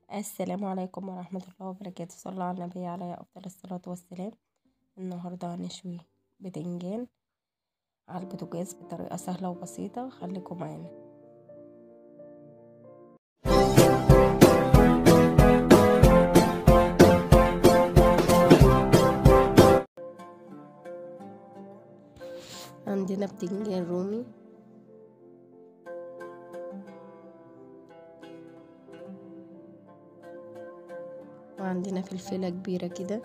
السلام عليكم ورحمة الله وبركاته صلى الله على النبي عليه أفضل الصلاة والسلام النهاردة هنشوي بتنجان على البوتاجاز بطريقة سهلة وبسيطة خليكم معانا عندنا بتنجان رومي وعندنا فلفلة كبيرة كده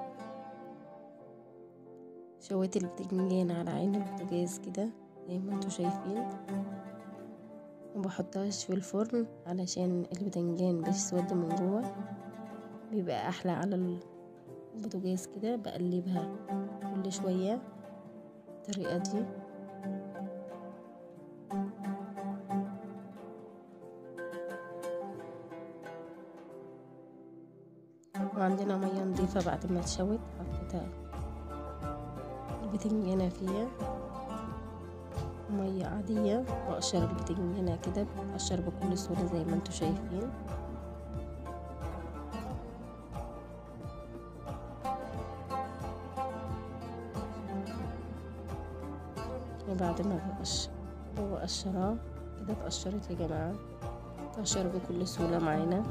شويت البتنجان على عين البوتاجاز كده زي ما انتوا شايفين وبحطهاش في الفرن علشان البتنجان بيسود من جوه بيبقى احلى على البوتاجاز كده بقلبها كل شوية الطريقة دي وعندنا مية نضيفة بعد ما اتشوت حطيتها البتنجانة فيها مية عادية بقشر البتنجانة كده بتقشر بكل سهولة زي ما انتوا شايفين وبعد ما بقشر بقشرها كده اتقشرت يا جماعة تقشر بكل سهولة معانا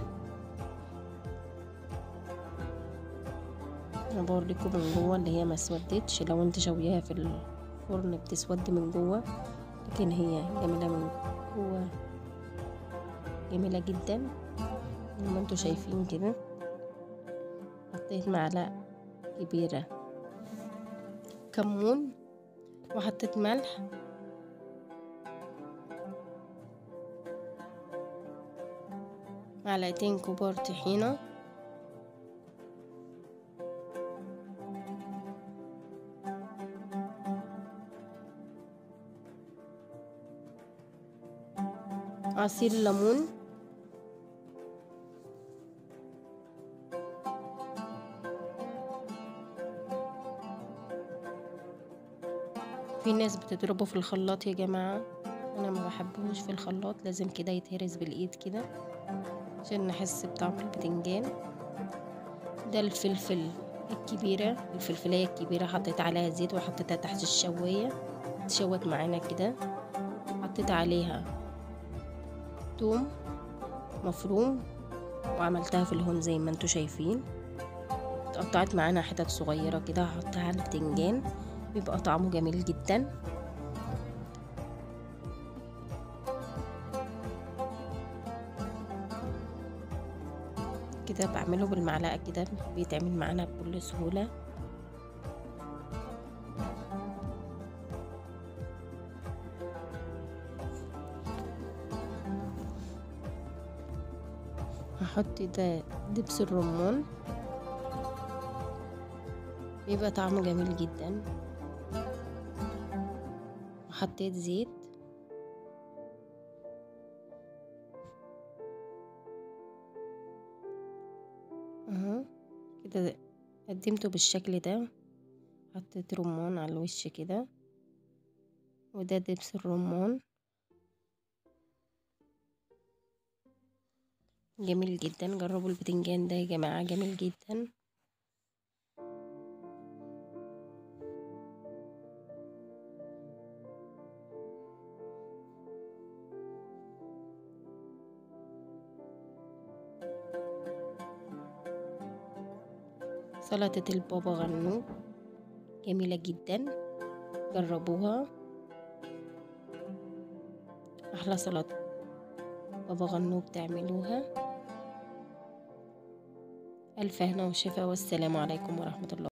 انا بوريكم من جوه اللي هي ما اسودتش لو انت شويها في الفرن بتسود من جوه لكن هي جميله من جوه جميله جدا زي ما انتوا شايفين كده حطيت معلقه كبيره كمون وحطيت ملح معلقتين كبار طحينه عصير ليمون في ناس بتضربه في الخلاط يا جماعة انا ما بحبوش في الخلاط لازم كده يتهرس بالايد كده عشان نحس بطعم البتنجان ده الفلفل الكبيرة الفلفلاية الكبيرة حطيت عليها زيت وحطيتها تحت الشواية تشوت معانا كده حطيت عليها توم مفروم وعملتها في الهون زي ما انتوا شايفين اتقطعت معانا حتت صغيرة كده هحطها على البتنجان بيبقى طعمه جميل جدا كده بعمله بالمعلقة كده بيتعمل معانا بكل سهولة هحط ده دبس الرمان بيبقى طعمه جميل جدا وحطيت زيت اهو كده قدمته بالشكل ده حطيت رمان على الوش كده وده دبس الرمان جميل جدا جربوا البتنجان ده يا جماعة جميل جدا سلطة البابا غنوج جميلة جدا جربوها أحلى سلطة بابا غنوج تعملوها ألف هنا وشفا والسلام عليكم ورحمة الله